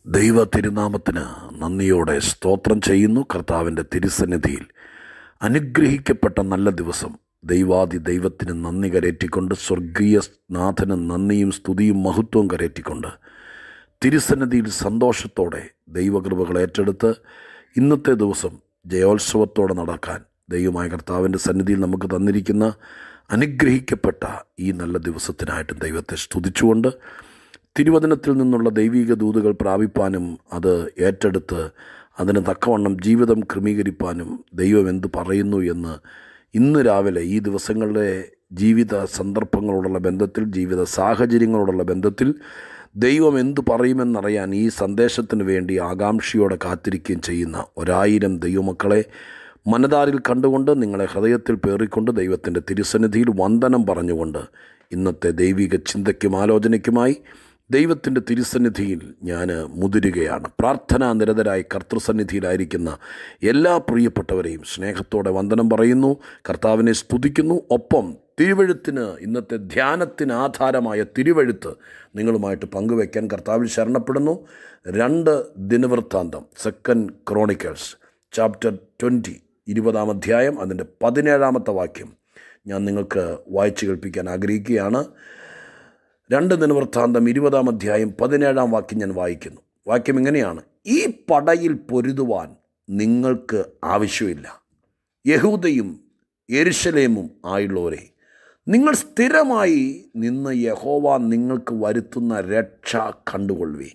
ദൈവ തിരുനാമത്തിന് നന്ദിയോടെ സ്തോത്രം ചെയ്യുന്നു കർത്താവിൻ്റെ തിരുസന്നിധിയിൽ അനുഗ്രഹിക്കപ്പെട്ട നല്ല ദിവസം ദൈവാദി ദൈവത്തിന് നന്ദി കരേറ്റിക്കൊണ്ട് സ്വർഗീയ നാഥന് നന്ദിയും സ്തുതിയും മഹത്വവും കരേറ്റിക്കൊണ്ട് തിരുസന്നിധിയിൽ സന്തോഷത്തോടെ ദൈവകൃപകൾ ഏറ്റെടുത്ത് ഇന്നത്തെ ദിവസം ജയോത്സവത്തോടെ നടക്കാൻ ദൈവമായ കർത്താവിൻ്റെ സന്നിധിയിൽ നമുക്ക് തന്നിരിക്കുന്ന അനുഗ്രഹിക്കപ്പെട്ട ഈ നല്ല ദിവസത്തിനായിട്ടും ദൈവത്തെ സ്തുതിച്ചുകൊണ്ട് തിരുവചനത്തിൽ നിന്നുള്ള ദൈവിക ദൂതുകൾ പ്രാപിപ്പാനും അത് ഏറ്റെടുത്ത് അതിന് തക്കവണ്ണം ജീവിതം ക്രമീകരിപ്പാനും ദൈവം എന്ത് പറയുന്നു എന്ന് ഇന്ന് രാവിലെ ഈ ദിവസങ്ങളിലെ ജീവിത സന്ദർഭങ്ങളോടുള്ള ബന്ധത്തിൽ ജീവിത സാഹചര്യങ്ങളോടുള്ള ബന്ധത്തിൽ ദൈവം എന്തു പറയുമെന്നറിയാൻ ഈ സന്ദേശത്തിന് വേണ്ടി ആകാംക്ഷയോടെ കാത്തിരിക്കുകയും ചെയ്യുന്ന ഒരായിരം ദൈവമക്കളെ മനതാരിൽ കണ്ടുകൊണ്ട് നിങ്ങളെ ഹൃദയത്തിൽ പേറിക്കൊണ്ട് ദൈവത്തിൻ്റെ തിരുസന്നിധിയിൽ വന്ദനം പറഞ്ഞുകൊണ്ട് ഇന്നത്തെ ദൈവിക ചിന്തയ്ക്കും ആലോചനയ്ക്കുമായി ദൈവത്തിൻ്റെ തിരുസന്നിധിയിൽ ഞാൻ മുതിരുകയാണ് പ്രാർത്ഥനാ നിരതരായി കർത്തൃസന്നിധിയിലായിരിക്കുന്ന എല്ലാ പ്രിയപ്പെട്ടവരെയും സ്നേഹത്തോടെ വന്ദനം പറയുന്നു കർത്താവിനെ സ്തുതിക്കുന്നു ഒപ്പം തിരുവഴുത്തിന് ഇന്നത്തെ ധ്യാനത്തിന് ആധാരമായ തിരുവഴുത്ത് നിങ്ങളുമായിട്ട് പങ്കുവയ്ക്കാൻ കർത്താവിൽ ശരണപ്പെടുന്നു രണ്ട് ദിനവൃത്താന്തം സെക്കൻഡ് ക്രോണിക്കേഴ്സ് ചാപ്റ്റർ ട്വൻറ്റി ഇരുപതാം അധ്യായം അതിൻ്റെ പതിനേഴാമത്തെ വാക്യം ഞാൻ നിങ്ങൾക്ക് വായിച്ചു കേൾപ്പിക്കാൻ ആഗ്രഹിക്കുകയാണ് രണ്ട് ദിനവൃത്താന്തം ഇരുപതാം അധ്യായം പതിനേഴാം വാക്യം ഞാൻ വായിക്കുന്നു വാക്യം ഇങ്ങനെയാണ് ഈ പടയിൽ പൊരുതുവാൻ നിങ്ങൾക്ക് ആവശ്യമില്ല യഹൂദയും എരുശലേമും ആയുള്ളവരെ നിങ്ങൾ സ്ഥിരമായി നിന്ന് യഹോവ നിങ്ങൾക്ക് വരുത്തുന്ന രക്ഷ കണ്ടുകൊള്ളുവീൻ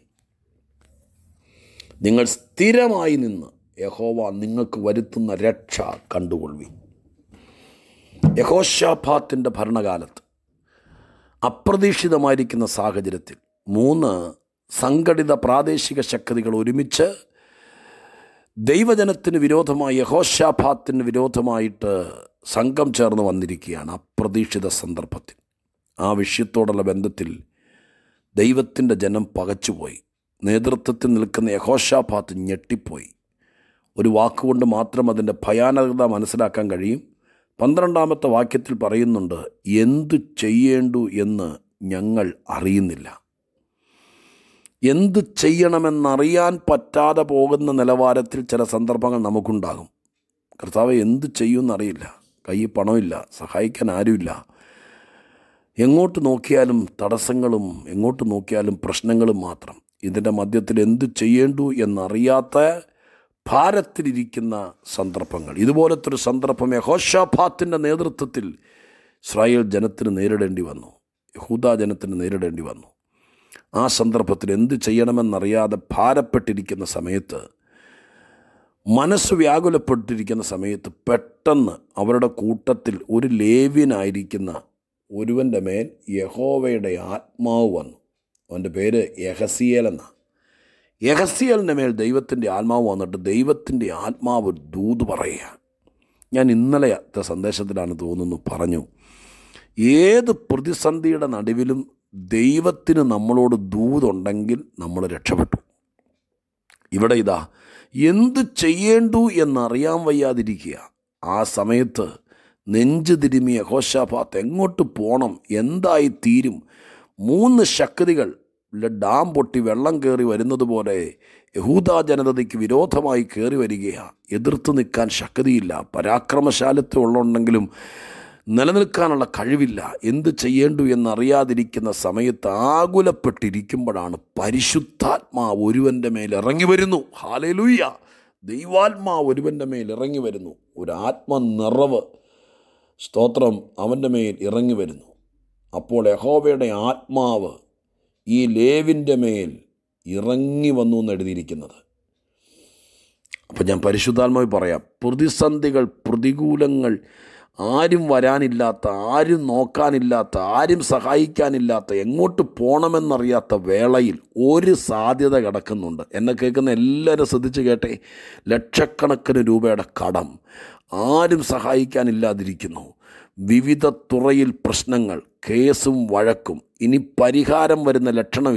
നിങ്ങൾ സ്ഥിരമായി നിന്ന് യഹോവ നിങ്ങൾക്ക് വരുത്തുന്ന രക്ഷ കണ്ടുകൊള്ളുവീൻ യഹോഷാഫാത്തിൻ്റെ ഭരണകാലത്ത് അപ്രതീക്ഷിതമായിരിക്കുന്ന സാഹചര്യത്തിൽ മൂന്ന് സംഘടിത പ്രാദേശിക ശക്തികൾ ഒരുമിച്ച് ദൈവജനത്തിന് വിരോധമായി യഹോഷാഫാത്തിന് വിരോധമായിട്ട് സംഘം ചേർന്ന് വന്നിരിക്കുകയാണ് അപ്രതീക്ഷിത സന്ദർഭത്തിൽ ആ വിഷയത്തോടുള്ള ബന്ധത്തിൽ ദൈവത്തിൻ്റെ ജനം പകച്ചുപോയി നേതൃത്വത്തിൽ നിൽക്കുന്ന യഹോഷാഫാത്ത് ഞെട്ടിപ്പോയി ഒരു വാക്കുകൊണ്ട് മാത്രം അതിൻ്റെ ഭയാനകത മനസ്സിലാക്കാൻ കഴിയും പന്ത്രണ്ടാമത്തെ വാക്യത്തിൽ പറയുന്നുണ്ട് എന്തു ചെയ്യേണ്ടു എന്ന് ഞങ്ങൾ അറിയുന്നില്ല എന്തു ചെയ്യണമെന്നറിയാൻ പറ്റാതെ പോകുന്ന നിലവാരത്തിൽ ചില സന്ദർഭങ്ങൾ നമുക്കുണ്ടാകും കർത്താവ് എന്ത് ചെയ്യുമെന്നറിയില്ല കയ്യിൽ പണമില്ല സഹായിക്കാൻ ആരുമില്ല എങ്ങോട്ട് നോക്കിയാലും തടസ്സങ്ങളും എങ്ങോട്ട് നോക്കിയാലും പ്രശ്നങ്ങളും മാത്രം ഇതിൻ്റെ മധ്യത്തിൽ എന്ത് ചെയ്യേണ്ടു എന്നറിയാത്ത ഭാരത്തിലിരിക്കുന്ന സന്ദർഭങ്ങൾ ഇതുപോലത്തെ ഒരു സന്ദർഭം യഹോഷാഫാത്തിൻ്റെ നേതൃത്വത്തിൽ ഇസ്രായേൽ ജനത്തിന് നേരിടേണ്ടി വന്നു യഹൂദ ജനത്തിന് നേരിടേണ്ടി വന്നു ആ സന്ദർഭത്തിൽ എന്ത് ചെയ്യണമെന്നറിയാതെ ഭാരപ്പെട്ടിരിക്കുന്ന സമയത്ത് മനസ്സ് വ്യാകുലപ്പെട്ടിരിക്കുന്ന സമയത്ത് പെട്ടെന്ന് അവരുടെ കൂട്ടത്തിൽ ഒരു ലേവ്യനായിരിക്കുന്ന ഒരുവൻ്റെ മേൽ യഹോവയുടെ ആത്മാവ് വന്നു അവൻ്റെ പേര് യഹസിയേൽ എന്നാണ് യഹസിയലിൻ്റെ മേൽ ദൈവത്തിൻ്റെ ആത്മാവ് വന്നിട്ട് ദൈവത്തിൻ്റെ ആത്മാവ് ദൂത് പറയുക ഞാൻ ഇന്നലത്തെ സന്ദേശത്തിലാണ് തോന്നുന്നു പറഞ്ഞു ഏത് പ്രതിസന്ധിയുടെ നടുവിലും ദൈവത്തിന് നമ്മളോട് ദൂതുണ്ടെങ്കിൽ നമ്മൾ രക്ഷപ്പെട്ടു ഇവിടെ ഇതാ എന്ത് ചെയ്യേണ്ടു എന്നറിയാൻ വയ്യാതിരിക്കുക ആ സമയത്ത് നെഞ്ച് തിരുമിയ ഹോഷാഫാത്ത് എങ്ങോട്ട് പോകണം എന്തായി തീരും മൂന്ന് ശക്തികൾ ഡാം പൊട്ടി വെള്ളം കയറി വരുന്നത് പോലെ യഹൂദ ജനതയ്ക്ക് വിരോധമായി കയറി വരികയാണ് എതിർത്ത് നിൽക്കാൻ ശക്തിയില്ല പരാക്രമശാലത്തെ ഉള്ളുണ്ടെങ്കിലും നിലനിൽക്കാനുള്ള കഴിവില്ല എന്ത് ചെയ്യേണ്ടു എന്നറിയാതിരിക്കുന്ന സമയത്ത് ആകുലപ്പെട്ടിരിക്കുമ്പോഴാണ് പരിശുദ്ധാത്മാവ് ഒരുവൻ്റെ മേൽ ഇറങ്ങി വരുന്നു ഹാലലൂയ്യ ദൈവാത്മാവ് ഒരുവൻ്റെ മേൽ ഇറങ്ങി വരുന്നു ഒരു ആത്മനിറവ് സ്തോത്രം അവൻ്റെ മേൽ ഇറങ്ങി വരുന്നു അപ്പോൾ യഹോവയുടെ ആത്മാവ് ഈ ലേവിൻ്റെ മേൽ ഇറങ്ങി വന്നു എന്ന് എഴുതിയിരിക്കുന്നത് അപ്പം ഞാൻ പരിശുദ്ധാത്മാവ് പറയാം പ്രതിസന്ധികൾ പ്രതികൂലങ്ങൾ ആരും വരാനില്ലാത്ത ആരും നോക്കാനില്ലാത്ത ആരും സഹായിക്കാനില്ലാത്ത എങ്ങോട്ട് പോകണമെന്നറിയാത്ത വേളയിൽ ഒരു സാധ്യത കിടക്കുന്നുണ്ട് എന്നെ കേൾക്കുന്ന എല്ലാവരും ശ്രദ്ധിച്ച് കേട്ടെ ലക്ഷക്കണക്കിന് രൂപയുടെ കടം ആരും സഹായിക്കാനില്ലാതിരിക്കുന്നു വിവിധ തുറയിൽ പ്രശ്നങ്ങൾ കേസും വഴക്കും ഇനി പരിഹാരം വരുന്ന ലക്ഷണമില്ല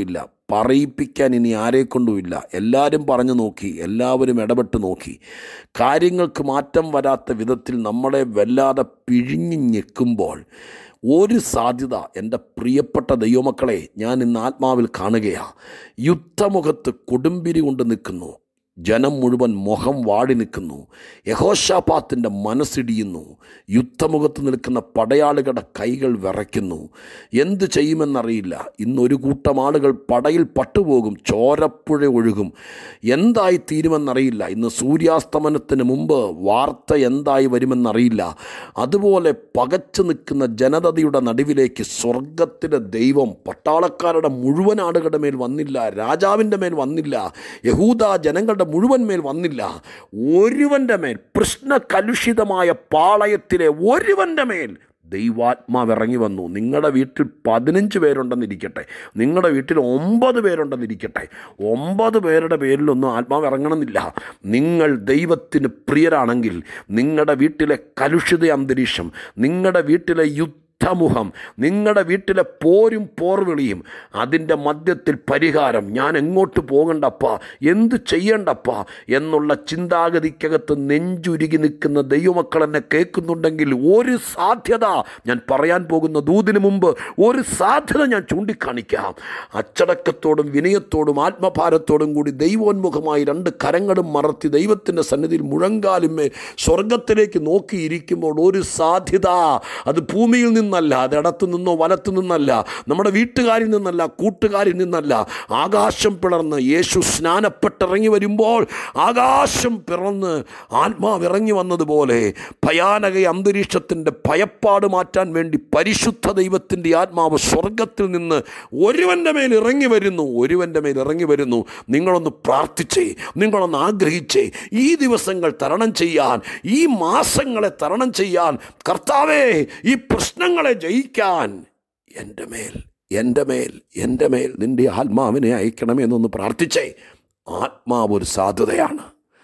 പറയിപ്പിക്കാൻ ഇനി ആരെക്കൊണ്ടുമില്ല എല്ലാവരും പറഞ്ഞു നോക്കി എല്ലാവരും ഇടപെട്ട് നോക്കി കാര്യങ്ങൾക്ക് മാറ്റം വരാത്ത വിധത്തിൽ നമ്മളെ വല്ലാതെ പിഴിഞ്ഞ് ഞെക്കുമ്പോൾ ഒരു സാധ്യത എൻ്റെ പ്രിയപ്പെട്ട ദൈവമക്കളെ ഞാൻ ഇന്ന് ആത്മാവിൽ കാണുകയാണ് യുദ്ധമുഖത്ത് കൊടുമ്പിരി കൊണ്ട് നിൽക്കുന്നു ജനം മുഴുവൻ മുഖം വാടി നിൽക്കുന്നു യഹോഷാപാത്തിൻ്റെ മനസ്സിടിയുന്നു യുദ്ധമുഖത്ത് നിൽക്കുന്ന പടയാളികളുടെ കൈകൾ വിറയ്ക്കുന്നു എന്ത് ചെയ്യുമെന്നറിയില്ല ഇന്നൊരു കൂട്ടം ആളുകൾ പടയിൽ പട്ടുപോകും ചോരപ്പുഴ ഒഴുകും എന്തായി തീരുമെന്നറിയില്ല ഇന്ന് സൂര്യാസ്തമനത്തിന് മുമ്പ് വാർത്ത എന്തായി വരുമെന്നറിയില്ല അതുപോലെ പകച്ചു നിൽക്കുന്ന ജനതയുടെ നടുവിലേക്ക് സ്വർഗത്തിലെ ദൈവം പട്ടാളക്കാരുടെ മുഴുവൻ ആളുകളുടെ മേൽ വന്നില്ല രാജാവിൻ്റെ മേൽ വന്നില്ല യഹൂദ ജനങ്ങളുടെ മുഴുവൻ മേൽ വന്നില്ല ഒരുവൻ്റെ മേൽ പ്രശ്നകലുഷിതമായ പാളയത്തിലെ ഒരുവൻ്റെ മേൽ ദൈവാത്മാവ് ഇറങ്ങി വന്നു നിങ്ങളുടെ വീട്ടിൽ പതിനഞ്ച് പേരുണ്ടെന്നിരിക്കട്ടെ നിങ്ങളുടെ വീട്ടിൽ ഒമ്പത് പേരുണ്ടെന്നിരിക്കട്ടെ ഒമ്പത് പേരുടെ പേരിലൊന്നും ആത്മാവ് ഇറങ്ങണമെന്നില്ല നിങ്ങൾ ദൈവത്തിന് പ്രിയരാണെങ്കിൽ നിങ്ങളുടെ വീട്ടിലെ കലുഷിത അന്തരീക്ഷം നിങ്ങളുടെ വീട്ടിലെ യുദ്ധ യുദ്ധമുഖം നിങ്ങളുടെ വീട്ടിലെ പോരും പോർവിളിയും അതിൻ്റെ മധ്യത്തിൽ പരിഹാരം ഞാൻ എങ്ങോട്ട് പോകണ്ടപ്പ എന്ത് ചെയ്യണ്ടപ്പ എന്നുള്ള ചിന്താഗതിക്കകത്ത് നെഞ്ചുരുകി നിൽക്കുന്ന ദൈവമക്കൾ എന്നെ കേൾക്കുന്നുണ്ടെങ്കിൽ ഒരു സാധ്യത ഞാൻ പറയാൻ പോകുന്ന ദൂതിന് മുമ്പ് ഒരു സാധ്യത ഞാൻ ചൂണ്ടിക്കാണിക്കാം അച്ചടക്കത്തോടും വിനയത്തോടും ആത്മഭാരത്തോടും കൂടി ദൈവോന്മുഖമായി രണ്ട് കരങ്ങളും മറത്തി ദൈവത്തിൻ്റെ സന്നിധിയിൽ മുഴങ്കാലുമേ സ്വർഗത്തിലേക്ക് നോക്കിയിരിക്കുമ്പോൾ ഒരു സാധ്യത അത് ഭൂമിയിൽ നിന്നല്ല അത് ഇടത്തു നിന്നോ വലത്തു നിന്നല്ല നമ്മുടെ വീട്ടുകാരിൽ നിന്നല്ല കൂട്ടുകാരിൽ നിന്നല്ല ആകാശം പിളർന്ന് യേശു സ്നാനപ്പെട്ടിറങ്ങി വരുമ്പോൾ ആകാശം പിറന്ന് ആത്മാവ് ഇറങ്ങി വന്നതുപോലെ ഭയാനക അന്തരീക്ഷത്തിൻ്റെ ഭയപ്പാട് മാറ്റാൻ വേണ്ടി പരിശുദ്ധ ദൈവത്തിൻ്റെ ആത്മാവ് സ്വർഗത്തിൽ നിന്ന് ഒരുവൻ്റെ മേൽ ഇറങ്ങി വരുന്നു ഒരുവൻ്റെ മേൽ ഇറങ്ങി വരുന്നു നിങ്ങളൊന്ന് പ്രാർത്ഥിച്ചേ നിങ്ങളൊന്ന് ആഗ്രഹിച്ചേ ഈ ദിവസങ്ങൾ തരണം ചെയ്യാൻ ഈ മാസങ്ങളെ തരണം ചെയ്യാൻ കർത്താവേ ഈ പ്രശ്നങ്ങളെ ജയിക്കാൻ എൻ്റെ മേൽ എൻ്റെ മേൽ എൻ്റെ മേൽ നിൻ്റെ ആത്മാവിനെ അയക്കണമെന്നൊന്ന് പ്രാർത്ഥിച്ചേ ആത്മാവ് ഒരു സാധ്യതയാണ്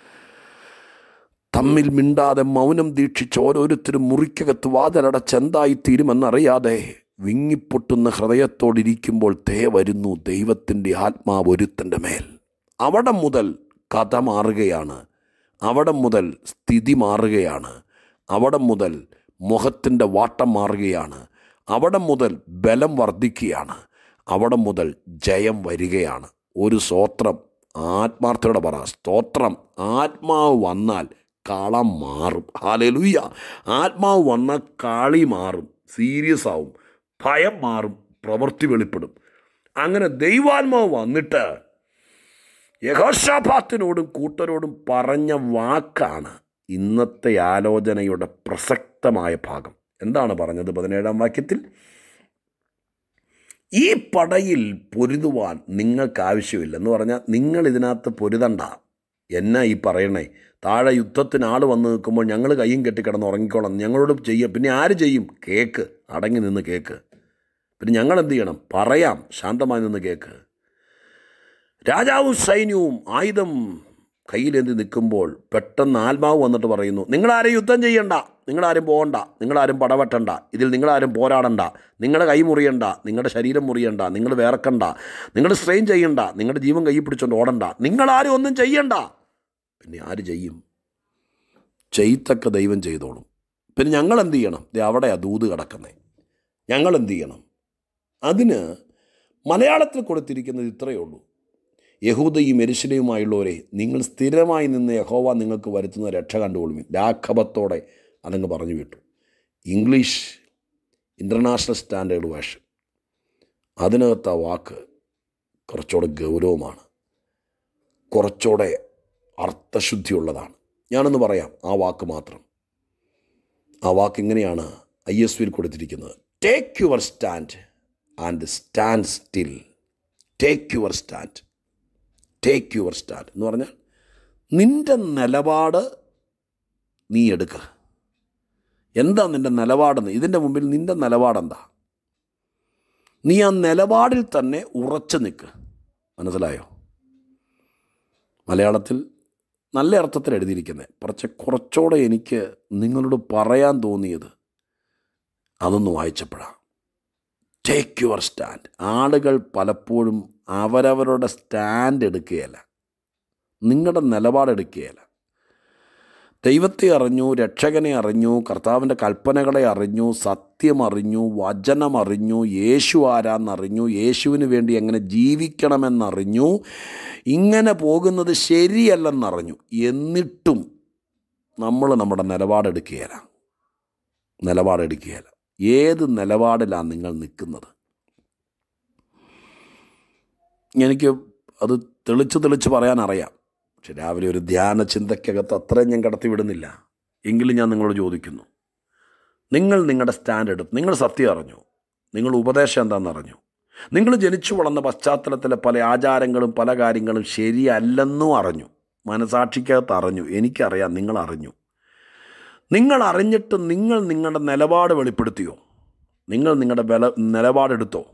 തമ്മിൽ മിണ്ടാതെ മൗനം ദീക്ഷിച്ച് ഓരോരുത്തരും മുറിക്കകത്ത് വാതിലടച്ച് എന്തായി തീരുമെന്നറിയാതെ വിങ്ങിപ്പൊട്ടുന്ന ഹൃദയത്തോടിരിക്കുമ്പോൾ തേ വരുന്നു ദൈവത്തിൻ്റെ ആത്മാവ് ഒരുത്തൻ്റെ മേൽ അവിടെ മുതൽ കഥ മാറുകയാണ് അവിടെ മുതൽ സ്ഥിതി മാറുകയാണ് അവിടെ മുതൽ മുഖത്തിൻ്റെ വാട്ടം മാറുകയാണ് അവിടെ മുതൽ ബലം വർദ്ധിക്കുകയാണ് അവിടെ മുതൽ ജയം വരികയാണ് ഒരു സ്തോത്രം ആത്മാർത്ഥയുടെ പറ സ്തോത്രം ആത്മാവ് വന്നാൽ കളം മാറും ഹാലലുയ്യ ആത്മാവ് വന്നാൽ കളി മാറും സീരിയസ് ആവും ഭയം മാറും പ്രവൃത്തി വെളിപ്പെടും അങ്ങനെ ദൈവാത്മാവ് വന്നിട്ട് യഹോഷാഫാത്തിനോടും കൂട്ടരോടും പറഞ്ഞ വാക്കാണ് ഇന്നത്തെ ആലോചനയുടെ പ്രസക്തമായ ഭാഗം എന്താണ് പറഞ്ഞത് പതിനേഴാം വാക്യത്തിൽ ഈ പടയിൽ പൊരുതുവാൻ നിങ്ങൾക്ക് ആവശ്യമില്ല എന്ന് പറഞ്ഞാൽ നിങ്ങൾ ഇതിനകത്ത് പൊരുതണ്ട എന്നാ ഈ പറയണേ താഴെ യുദ്ധത്തിന് ആൾ വന്ന് നിൽക്കുമ്പോൾ ഞങ്ങൾ കയ്യും കെട്ടിക്കിടന്ന് ഉറങ്ങിക്കോളാം ഞങ്ങളോട് ചെയ്യും പിന്നെ ആര് ചെയ്യും കേക്ക് അടങ്ങി നിന്ന് കേക്ക് പിന്നെ ഞങ്ങൾ എന്ത് ചെയ്യണം പറയാം ശാന്തമായി നിന്ന് കേക്ക് രാജാവും സൈന്യവും ആയുധം കയ്യിലേന്തി നിൽക്കുമ്പോൾ പെട്ടെന്ന് ആത്മാവ് വന്നിട്ട് പറയുന്നു നിങ്ങളാരും യുദ്ധം ചെയ്യണ്ട നിങ്ങളാരും പോകണ്ട നിങ്ങളാരും പടവെട്ടണ്ട ഇതിൽ നിങ്ങളാരും പോരാടണ്ട നിങ്ങളുടെ കൈ മുറിയണ്ട നിങ്ങളുടെ ശരീരം മുറിയണ്ട നിങ്ങൾ വേർക്കണ്ട നിങ്ങൾ സ്ട്രെയിൻ ചെയ്യണ്ട നിങ്ങളുടെ ജീവൻ കൈ പിടിച്ചുകൊണ്ട് ഓടണ്ട നിങ്ങളാരും ഒന്നും ചെയ്യണ്ട പിന്നെ ആര് ചെയ്യും ചെയ്ത്തക്ക ദൈവം ചെയ്തോളും പിന്നെ ഞങ്ങൾ എന്ത് ചെയ്യണം ദേ അവിടെയാ ദൂത് കിടക്കുന്നത് ഞങ്ങൾ എന്ത് ചെയ്യണം അതിന് മലയാളത്തിൽ കൊടുത്തിരിക്കുന്നത് ഇത്രയേ ഉള്ളൂ യഹൂദയും എരിശിലയുമായുള്ളവരെ നിങ്ങൾ സ്ഥിരമായി നിന്ന് യഹോവ നിങ്ങൾക്ക് വരുത്തുന്ന രക്ഷ കണ്ടുകൊള്ളുവിൻ ലാഘവത്തോടെ അതങ്ങ് പറഞ്ഞു വിട്ടു ഇംഗ്ലീഷ് ഇൻ്റർനാഷണൽ സ്റ്റാൻഡേർഡ് വേർഷൻ അതിനകത്ത് ആ വാക്ക് കുറച്ചുകൂടെ ഗൗരവമാണ് കുറച്ചുകൂടെ അർത്ഥശുദ്ധിയുള്ളതാണ് ഞാനൊന്ന് പറയാം ആ വാക്ക് മാത്രം ആ വാക്ക് ഇങ്ങനെയാണ് ഐ എസ് വിയിൽ കൊടുത്തിരിക്കുന്നത് take your stand and stand still take your stand take your stand എന്ന് പറഞ്ഞാൽ നിൻ്റെ നിലപാട് നീ എടുക്കുക എന്താ നിൻ്റെ നിലപാടെന്ന് ഇതിൻ്റെ മുമ്പിൽ നിൻ്റെ നിലപാടെന്താ നീ ആ നിലപാടിൽ തന്നെ ഉറച്ചു നിൽക്കുക മനസ്സിലായോ മലയാളത്തിൽ നല്ല അർത്ഥത്തിൽ എഴുതിയിരിക്കുന്നത് കുറച്ച് കുറച്ചുകൂടെ എനിക്ക് നിങ്ങളോട് പറയാൻ തോന്നിയത് അതൊന്ന് വായിച്ചപ്പോഴാണ് ടേക്ക് യുവർ സ്റ്റാൻഡ് ആളുകൾ പലപ്പോഴും അവരവരുടെ സ്റ്റാൻഡ് എടുക്കുകയല്ല നിങ്ങളുടെ നിലപാടെടുക്കുകയല്ല ദൈവത്തെ അറിഞ്ഞു രക്ഷകനെ അറിഞ്ഞു കർത്താവിൻ്റെ കൽപ്പനകളെ അറിഞ്ഞു സത്യം അറിഞ്ഞു വചനം അറിഞ്ഞു യേശു ആരാന്നറിഞ്ഞു യേശുവിന് വേണ്ടി എങ്ങനെ ജീവിക്കണമെന്നറിഞ്ഞു ഇങ്ങനെ പോകുന്നത് ശരിയല്ലെന്നറിഞ്ഞു എന്നിട്ടും നമ്മൾ നമ്മുടെ നിലപാടെടുക്കുകയില്ല നിലപാടെടുക്കുകയില്ല ഏത് നിലപാടിലാണ് നിങ്ങൾ നിൽക്കുന്നത് എനിക്ക് അത് തെളിച്ച് തെളിച്ച് പറയാൻ അറിയാം പക്ഷെ രാവിലെ ഒരു ധ്യാന ചിന്തയ്ക്കകത്ത് അത്രയും ഞാൻ കടത്തി വിടുന്നില്ല എങ്കിലും ഞാൻ നിങ്ങളോട് ചോദിക്കുന്നു നിങ്ങൾ നിങ്ങളുടെ സ്റ്റാൻഡ് എടുത്ത് നിങ്ങൾ സത്യം അറിഞ്ഞു നിങ്ങൾ ഉപദേശം എന്താണെന്ന് അറിഞ്ഞു നിങ്ങൾ ജനിച്ചു വളർന്ന പശ്ചാത്തലത്തിലെ പല ആചാരങ്ങളും പല കാര്യങ്ങളും ശരിയല്ലെന്നും അറിഞ്ഞു മനസാക്ഷിക്കകത്ത് അറിഞ്ഞു എനിക്കറിയാം നിങ്ങൾ അറിഞ്ഞു നിങ്ങൾ അറിഞ്ഞിട്ട് നിങ്ങൾ നിങ്ങളുടെ നിലപാട് വെളിപ്പെടുത്തിയോ നിങ്ങൾ നിങ്ങളുടെ വില നിലപാടെടുത്തോ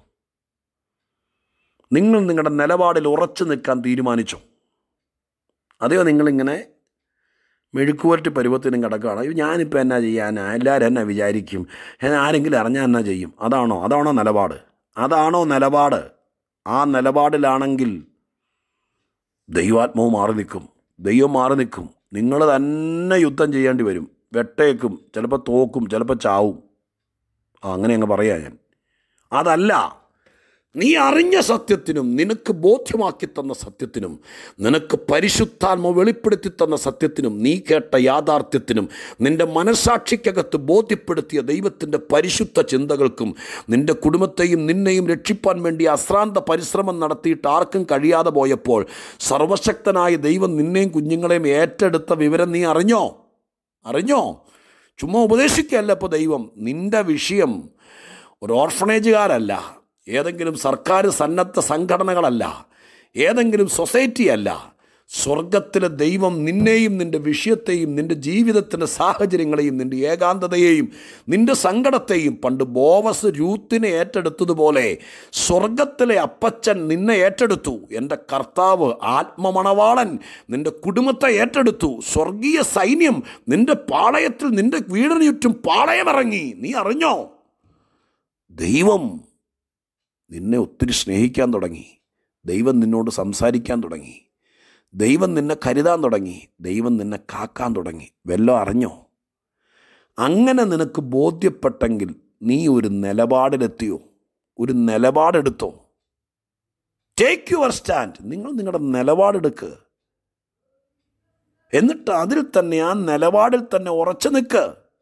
നിങ്ങൾ നിങ്ങളുടെ നിലപാടിൽ ഉറച്ചു നിൽക്കാൻ തീരുമാനിച്ചോ അതെയോ നിങ്ങളിങ്ങനെ മെഴുക്കുവരട്ടി പരുവത്തിനും കിടക്കുകയാണ് അയ്യോ ഞാനിപ്പോൾ എന്നാ ചെയ്യാനാ എല്ലാവരും എന്നാ വിചാരിക്കും ഞാൻ ആരെങ്കിലും അറിഞ്ഞാൽ എന്നാ ചെയ്യും അതാണോ അതാണോ നിലപാട് അതാണോ നിലപാട് ആ നിലപാടിലാണെങ്കിൽ ദൈവാത്മാവ് മാറി നിൽക്കും ദൈവം മാറി നിൽക്കും നിങ്ങൾ തന്നെ യുദ്ധം ചെയ്യേണ്ടി വരും വെട്ടേക്കും ചിലപ്പോൾ തോക്കും ചിലപ്പോൾ ചാവും ആ അങ്ങനെ അങ്ങ് പറയാ ഞാൻ അതല്ല നീ അറിഞ്ഞ സത്യത്തിനും നിനക്ക് ബോധ്യമാക്കി തന്ന സത്യത്തിനും നിനക്ക് പരിശുദ്ധാത്മ വെളിപ്പെടുത്തി തന്ന സത്യത്തിനും നീ കേട്ട യാഥാർത്ഥ്യത്തിനും നിന്റെ മനസാക്ഷിക്കകത്ത് ബോധ്യപ്പെടുത്തിയ ദൈവത്തിൻ്റെ പരിശുദ്ധ ചിന്തകൾക്കും നിന്റെ കുടുംബത്തെയും നിന്നെയും രക്ഷിപ്പാൻ വേണ്ടി അശ്രാന്ത പരിശ്രമം നടത്തിയിട്ട് ആർക്കും കഴിയാതെ പോയപ്പോൾ സർവശക്തനായ ദൈവം നിന്നെയും കുഞ്ഞുങ്ങളെയും ഏറ്റെടുത്ത വിവരം നീ അറിഞ്ഞോ അറിഞ്ഞോ ചുമ്മാ ഉപദേശിക്കല്ല ഇപ്പോൾ ദൈവം നിന്റെ വിഷയം ഒരു ഓർഫണേജുകാരല്ല ഏതെങ്കിലും സർക്കാർ സന്നദ്ധ സംഘടനകളല്ല ഏതെങ്കിലും സൊസൈറ്റി അല്ല സ്വർഗത്തിലെ ദൈവം നിന്നെയും നിൻ്റെ വിഷയത്തെയും നിൻ്റെ ജീവിതത്തിൻ്റെ സാഹചര്യങ്ങളെയും നിൻ്റെ ഏകാന്തതയെയും നിൻ്റെ സങ്കടത്തെയും പണ്ട് ബോവസ് രൂത്തിനെ ഏറ്റെടുത്തതുപോലെ സ്വർഗത്തിലെ അപ്പച്ചൻ നിന്നെ ഏറ്റെടുത്തു എൻ്റെ കർത്താവ് ആത്മമണവാളൻ നിൻ്റെ കുടുംബത്തെ ഏറ്റെടുത്തു സ്വർഗീയ സൈന്യം നിൻ്റെ പാളയത്തിൽ നിൻ്റെ വീടിന് ചുറ്റും പാളയമിറങ്ങി നീ അറിഞ്ഞോ ദൈവം നിന്നെ ഒത്തിരി സ്നേഹിക്കാൻ തുടങ്ങി ദൈവം നിന്നോട് സംസാരിക്കാൻ തുടങ്ങി ദൈവം നിന്നെ കരുതാൻ തുടങ്ങി ദൈവം നിന്നെ കാക്കാൻ തുടങ്ങി വല്ലോ അറിഞ്ഞോ അങ്ങനെ നിനക്ക് ബോധ്യപ്പെട്ടെങ്കിൽ നീ ഒരു നിലപാടിലെത്തിയോ ഒരു നിലപാടെടുത്തോ ടേക്ക് യുവർ സ്റ്റാൻഡ് നിങ്ങൾ നിങ്ങളുടെ നിലപാടെടുക്ക് എന്നിട്ട് അതിൽ തന്നെ ആ നിലപാടിൽ തന്നെ ഉറച്ചു നിൽക്ക്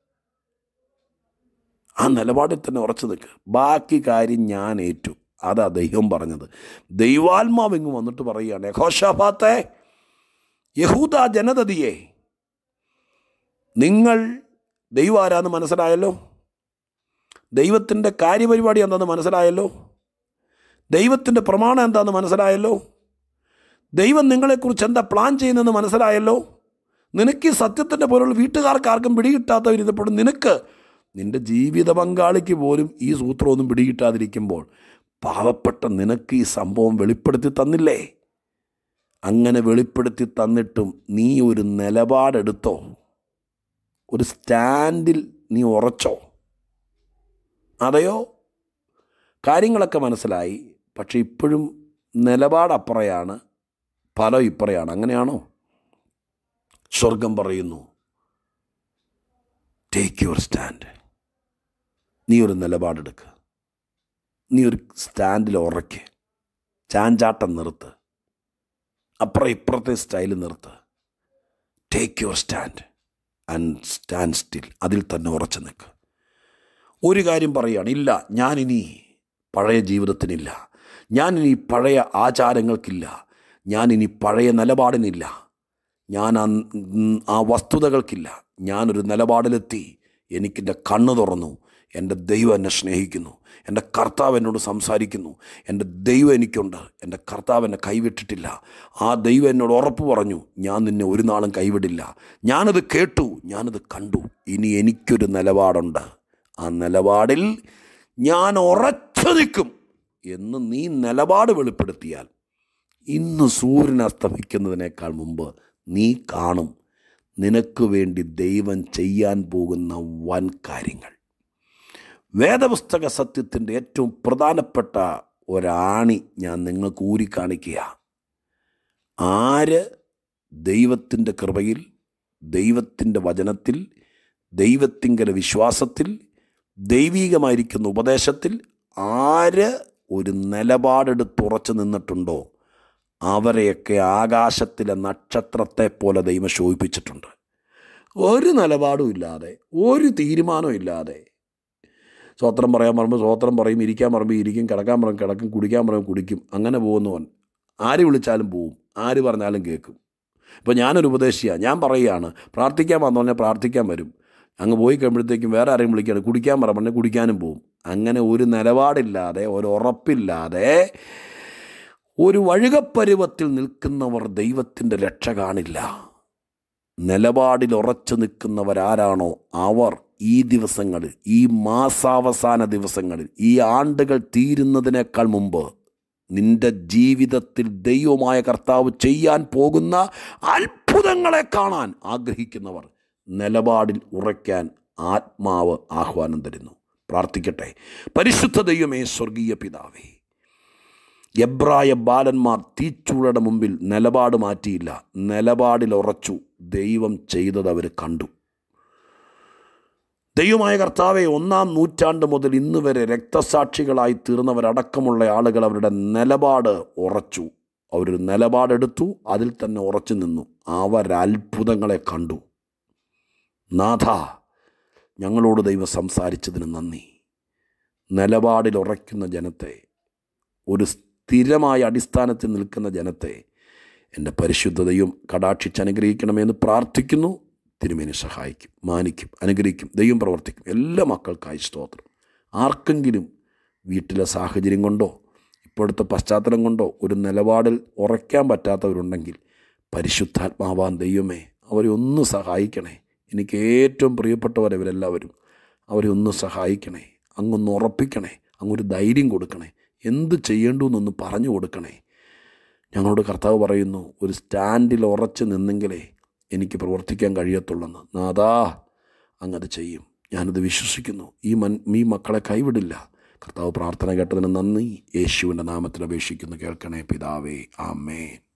ആ നിലപാടിൽ തന്നെ ഉറച്ചു നിൽക്ക് ബാക്കി കാര്യം ഞാൻ ഏറ്റു അതാ ദൈവം പറഞ്ഞത് ദൈവാത്മാവ് ഇങ്ങ് വന്നിട്ട് പറയുകയാണ് യഹോഷാഫാത്തെ യഹൂദ ജനതതിയെ നിങ്ങൾ ദൈവം ആരാന്ന് മനസ്സിലായല്ലോ ദൈവത്തിൻ്റെ കാര്യപരിപാടി എന്താണെന്ന് മനസ്സിലായല്ലോ ദൈവത്തിൻ്റെ പ്രമാണം എന്താണെന്ന് മനസ്സിലായല്ലോ ദൈവം നിങ്ങളെക്കുറിച്ച് എന്താ പ്ലാൻ ചെയ്യുന്നതെന്ന് മനസ്സിലായല്ലോ നിനക്ക് ഈ സത്യത്തിൻ്റെ പോലുള്ള വീട്ടുകാർക്ക് ആർക്കും പിടികിട്ടാത്തവരിതപ്പോഴും നിനക്ക് നിന്റെ ജീവിത പങ്കാളിക്ക് പോലും ഈ സൂത്രമൊന്നും പിടികിട്ടാതിരിക്കുമ്പോൾ പാവപ്പെട്ട നിനക്ക് ഈ സംഭവം വെളിപ്പെടുത്തി തന്നില്ലേ അങ്ങനെ വെളിപ്പെടുത്തി തന്നിട്ടും നീ ഒരു നിലപാടെടുത്തോ ഒരു സ്റ്റാൻഡിൽ നീ ഉറച്ചോ അതെയോ കാര്യങ്ങളൊക്കെ മനസ്സിലായി പക്ഷെ ഇപ്പോഴും നിലപാടപ്പുറയാണ് ഫലം ഇപ്പറയാണ് അങ്ങനെയാണോ സ്വർഗം പറയുന്നു ടേക്ക് യുവർ സ്റ്റാൻഡ് നീ ഒരു നിലപാടെടുക്ക് നീ ഒരു സ്റ്റാൻഡിൽ ഉറയ്ക്ക് ചാഞ്ചാട്ടം നിർത്ത് അപ്പുറം ഇപ്പുറത്തെ സ്റ്റൈൽ നിർത്ത് take your stand and stand still അതിൽ തന്നെ ഉറച്ചു നിൽക്ക് ഒരു കാര്യം പറയുകയാണ് ഇല്ല ഞാനിനി പഴയ ജീവിതത്തിനില്ല ഞാനിനി പഴയ ആചാരങ്ങൾക്കില്ല ഞാനിനി പഴയ നിലപാടിനില്ല ഞാൻ ആ ആ വസ്തുതകൾക്കില്ല ഞാനൊരു നിലപാടിലെത്തി എനിക്കെൻ്റെ കണ്ണ് തുറന്നു എൻ്റെ ദൈവം എന്നെ സ്നേഹിക്കുന്നു എൻ്റെ കർത്താവ് എന്നോട് സംസാരിക്കുന്നു എൻ്റെ ദൈവം എനിക്കുണ്ട് എൻ്റെ കർത്താവ് എന്നെ കൈവിട്ടിട്ടില്ല ആ ദൈവം എന്നോട് ഉറപ്പ് പറഞ്ഞു ഞാൻ നിന്നെ ഒരു നാളും കൈവിടില്ല ഞാനത് കേട്ടു ഞാനത് കണ്ടു ഇനി എനിക്കൊരു നിലപാടുണ്ട് ആ നിലപാടിൽ ഞാൻ ഉറച്ചു നിൽക്കും എന്ന് നീ നിലപാട് വെളിപ്പെടുത്തിയാൽ ഇന്ന് സൂര്യൻ അസ്തമിക്കുന്നതിനേക്കാൾ മുമ്പ് നീ കാണും നിനക്ക് വേണ്ടി ദൈവം ചെയ്യാൻ പോകുന്ന വൻ കാര്യങ്ങൾ വേദപുസ്തക സത്യത്തിൻ്റെ ഏറ്റവും പ്രധാനപ്പെട്ട ഒരാണി ഞാൻ നിങ്ങൾക്ക് ഊരിക്കാണിക്കുക ആര് ദൈവത്തിൻ്റെ കൃപയിൽ ദൈവത്തിൻ്റെ വചനത്തിൽ ദൈവത്തിങ്കല വിശ്വാസത്തിൽ ദൈവീകമായിരിക്കുന്ന ഉപദേശത്തിൽ ആര് ഒരു നിലപാടെടുത്തുറച്ചു നിന്നിട്ടുണ്ടോ അവരെയൊക്കെ ആകാശത്തിലെ നക്ഷത്രത്തെ പോലെ ദൈവം ശോഭിപ്പിച്ചിട്ടുണ്ട് ഒരു നിലപാടും ഇല്ലാതെ ഒരു തീരുമാനവും ഇല്ലാതെ സ്വത്രം പറയാൻ പറയുമ്പോൾ സ്വത്രം പറയും ഇരിക്കാൻ പറയുമ്പോൾ ഇരിക്കും കിടക്കാൻ പറയും കിടക്കും കുടിക്കാൻ പറയും കുടിക്കും അങ്ങനെ പോകുന്നവൻ ആര് വിളിച്ചാലും പോവും ആര് പറഞ്ഞാലും കേൾക്കും ഇപ്പോൾ ഞാനൊരു ഉപദേശിയാണ് ഞാൻ പറയുകയാണ് പ്രാർത്ഥിക്കാൻ വന്നു പറഞ്ഞാൽ പ്രാർത്ഥിക്കാൻ വരും അങ്ങ് പോയി കഴിയുമ്പോഴത്തേക്കും വേറെ ആരെയും വിളിക്കുകയാണ് കുടിക്കാൻ പറ പറഞ്ഞാൽ കുടിക്കാനും പോവും അങ്ങനെ ഒരു നിലപാടില്ലാതെ ഒരു ഉറപ്പില്ലാതെ ഒരു വഴുകപ്പരുവത്തിൽ നിൽക്കുന്നവർ ദൈവത്തിൻ്റെ രക്ഷ കാണില്ല നിലപാടിൽ ഉറച്ചു നിൽക്കുന്നവരാരാണോ അവർ ഈ ദിവസങ്ങളിൽ ഈ മാസാവസാന ദിവസങ്ങളിൽ ഈ ആണ്ടുകൾ തീരുന്നതിനേക്കാൾ മുമ്പ് നിന്റെ ജീവിതത്തിൽ ദൈവമായ കർത്താവ് ചെയ്യാൻ പോകുന്ന അത്ഭുതങ്ങളെ കാണാൻ ആഗ്രഹിക്കുന്നവർ നിലപാടിൽ ഉറയ്ക്കാൻ ആത്മാവ് ആഹ്വാനം തരുന്നു പ്രാർത്ഥിക്കട്ടെ പരിശുദ്ധ ദൈവമേ സ്വർഗീയ പിതാവേ എബ്രായ ബാലന്മാർ തീച്ചൂഴയുടെ മുമ്പിൽ നിലപാട് മാറ്റിയില്ല നിലപാടിൽ ഉറച്ചു ദൈവം ചെയ്തത് അവർ കണ്ടു ദൈവമായ കർത്താവെ ഒന്നാം നൂറ്റാണ്ട് മുതൽ ഇന്ന് വരെ രക്തസാക്ഷികളായി തീർന്നവരടക്കമുള്ള ആളുകൾ അവരുടെ നിലപാട് ഉറച്ചു അവരൊരു നിലപാടെടുത്തു അതിൽ തന്നെ ഉറച്ചു നിന്നു അവരത്ഭുതങ്ങളെ കണ്ടു നാഥ ഞങ്ങളോട് ദൈവം സംസാരിച്ചതിന് നന്ദി നിലപാടിൽ ഉറയ്ക്കുന്ന ജനത്തെ ഒരു സ്ഥിരമായ അടിസ്ഥാനത്തിൽ നിൽക്കുന്ന ജനത്തെ എൻ്റെ പരിശുദ്ധതയും കടാക്ഷിച്ച് അനുഗ്രഹിക്കണമെന്ന് പ്രാർത്ഥിക്കുന്നു തിരുമേനി സഹായിക്കും മാനിക്കും അനുഗ്രഹിക്കും ദൈവം പ്രവർത്തിക്കും എല്ലാ മക്കൾക്കായി സ്തോത്രം ആർക്കെങ്കിലും വീട്ടിലെ സാഹചര്യം കൊണ്ടോ ഇപ്പോഴത്തെ പശ്ചാത്തലം കൊണ്ടോ ഒരു നിലപാടിൽ ഉറയ്ക്കാൻ പറ്റാത്തവരുണ്ടെങ്കിൽ പരിശുദ്ധാത്മാവാൻ ദൈവമേ അവരെ ഒന്ന് സഹായിക്കണേ എനിക്ക് ഏറ്റവും പ്രിയപ്പെട്ടവരവരെല്ലാവരും അവരെ ഒന്ന് സഹായിക്കണേ അങ്ങൊന്ന് ഉറപ്പിക്കണേ അങ്ങൊരു ധൈര്യം കൊടുക്കണേ എന്ത് ചെയ്യേണ്ടു എന്നൊന്ന് പറഞ്ഞു കൊടുക്കണേ ഞങ്ങളോട് കർത്താവ് പറയുന്നു ഒരു സ്റ്റാൻഡിൽ ഉറച്ചു നിന്നെങ്കിലേ എനിക്ക് പ്രവർത്തിക്കാൻ കഴിയത്തുള്ളെന്ന് നാദാ അങ്ങത് ചെയ്യും ഞാനത് വിശ്വസിക്കുന്നു ഈ മൻ ഈ മക്കളെ കൈവിടില്ല കർത്താവ് പ്രാർത്ഥന കേട്ടതിന് നന്ദി യേശുവിൻ്റെ നാമത്തിൽ അപേക്ഷിക്കുന്നു കേൾക്കണേ പിതാവേ ആമേൻ